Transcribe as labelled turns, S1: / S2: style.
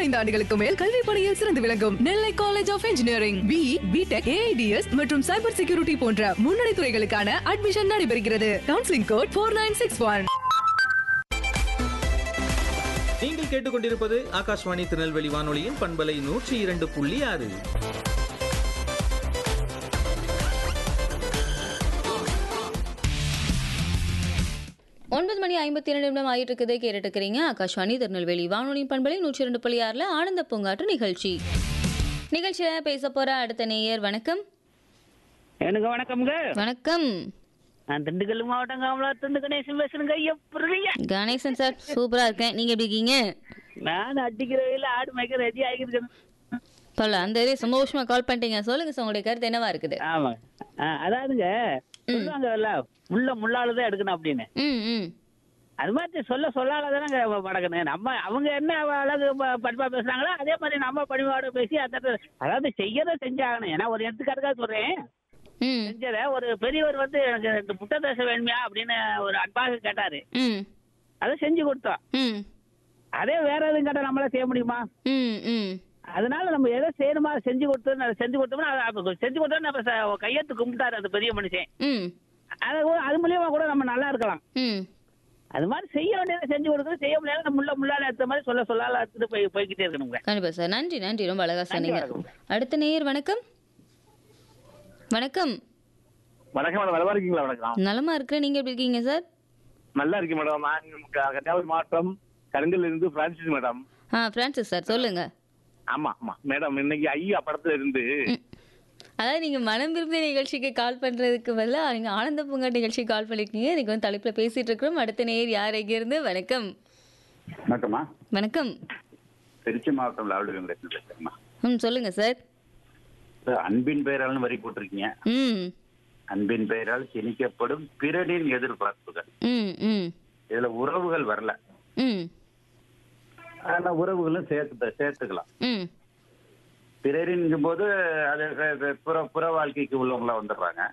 S1: பதினைந்து ஆண்டுகளுக்கு மேல் கல்வி பணியில் சிறந்து விளங்கும் Nellai college of engineering B BTech AIDS மற்றும் சைபர் செக்யூரிட்டி போன்ற முன்னணி துறைகளுக்கான அட்மிஷன் நடைபெறுகிறது counselling code four nine six one
S2: நீங்கள் கேட்டுக்கொண்டிருப்பது ஆகாஷ்வாணி திருநெல்வேலி வானொலியின் பண்பலை நூற்றி இரண்டு புள்ளி ஆறு
S3: ஒன்பது மணி ஐம்பத்தி இரண்டு நிமிடம் ஆகிட்டு இருக்குதே கேட்டுட்டு இருக்கிறீங்க ஆகாஷ்வாணி திருநெல்வேலி வானொலி பண்பலை நூற்றி இரண்டு புள்ளி ஆறில் ஆனந்த பூங்காற்று நிகழ்ச்சி நிகழ்ச்சியில் பேச போற அடுத்த நேயர் வணக்கம்
S4: எனக்கு வணக்கம்ங்க
S3: வணக்கம்
S4: நான் திண்டுக்கல் மாவட்டம் காமலாத்துண்டு கணேசன் பேசுறேங்க எப்படிங்க
S3: கணேசன் சார் சூப்பரா இருக்கேன் நீங்க எப்படி இருக்கீங்க
S4: நான் அடிக்கிற வயல ஆடு மேய்க்க ரெடி ஆகிருக்கேன்
S3: பரவாயில்ல அந்த இதே சந்தோஷமா கால் பண்ணிட்டீங்க சொல்லுங்க சார் உங்களுடைய கருத்து என்னவா இருக்குது
S4: ஆமாங்க ஆ, அதாவதுங்க சொல்லுவாங்கல்ல முள்ள முள்ளால தான் எடுக்கணும் அப்படின்னு
S3: ம் ம்
S4: அது மாதிரி சொல்ல சொல்லால தானங்க மடக்கணும் நம்ம அவங்க என்ன அழகு ப- பண்பா பேசுறாங்களோ அதே மாதிரி நம்ம பணிவோட பேசி அந்த அதாவது செய்யறத செஞ்சாகணும் ஏன்னா ஒரு எடுத்துக்காட்டுக்காக சொல்றேன்
S3: ம்
S4: செஞ்சத ஒரு பெரியவர் வந்து எனக்கு இந்த முட்டை தோசை வேணுமியா அப்படின்னு ஒரு அன்பாக கேட்டாரு
S3: ம்
S4: அதை செஞ்சு கொடுத்தோம்
S3: ம்
S4: அதே வேற எதுவும் கேட்டா நம்மளால செய்ய முடியுமா
S3: ம் ம்
S4: அதனால நம்ம எதை செய்யணுமோ அதை செஞ்சு கொடுத்தோம் அதை செஞ்சு கொடுத்தோம்னா அதை அப்ப செஞ்சு கொடுத்தோம் நம்ம ச- கையெழுத்து கும்பிட்டாரு அந்த பெரிய மனுஷன்
S3: ம்
S4: அது கூட- அது மூலியமா கூட நம்ம நல்லா இருக்கலாம்
S3: ம்
S4: அது மாதிரி செய்ய வேண்டியதை செஞ்சு கொடுக்கணும் செய்ய முடியாத நம்ம முள்ள முள்ளால எடுத்த மாதிரி சொல்ல சொல்லால எடுத்துட்டு போய் போய்கிட்டே இருக்கணுங்க
S3: கண்டிப்பா சார் நன்றி நன்றி ரொம்ப அழகா சொன்னீங்க
S4: வணக்கம்.
S3: அடுத்த நேயர் வணக்கம் வணக்கம்
S5: வணக்கம் மேடம் நல்லா இருக்கீங்களா வணக்கம்
S3: நலமா இருக்கிறேன் நீங்க எப்படி இருக்கீங்க சார்
S5: நல்லா இருக்கேன் மேடம் நான் க- கன்னியாகுமரி மாவட்டம் கருங்கல்ல இருந்து பிரான்சிஸ் மேடம்
S3: ஆ பிரான்சிஸ் சார் சொல்லுங்க
S5: ஆமா ஆமா மேடம் இன்னைக்கு ஐயா படத்துல இருந்து
S3: ம். அதாவது நீங்க மனம் விரும்பிய நிகழ்ச்சிக்கு கால் பண்றதுக்கு பதிலாக நீங்க ஆனந்த பூங்கா நிகழ்ச்சிக்கு கால் பண்ணிருக்கீங்க இன்னைக்கு வந்து தலைப்புல பேசிட்டு இருக்கிறோம் அடுத்த நேயர் யார் எங்க இருந்து வணக்கம்
S6: வணக்கம்மா
S3: வணக்கம்
S6: திருச்சி மாவட்டம் லாவடி வெங்கடேசன் பேசுறேம்மா
S3: ம் சொல்லுங்க சார்
S6: சார், அன்பின் பெயரால்னு வரி போட்டிருக்கீங்க
S3: ம்
S6: அன்பின் பெயரால் திணிக்கப்படும் பிறரின் எதிர்பார்ப்புகள்
S3: ம் ம்
S6: இதுல உறவுகள் வரல
S3: ம்
S6: ஆனா உறவுகளும் சேர்த்து சேர்த்துக்கலாம்
S3: ம்
S6: பிறரின் போது அது புற புற வாழ்க்கைக்கு உள்ளவங்களா வந்துடுறாங்க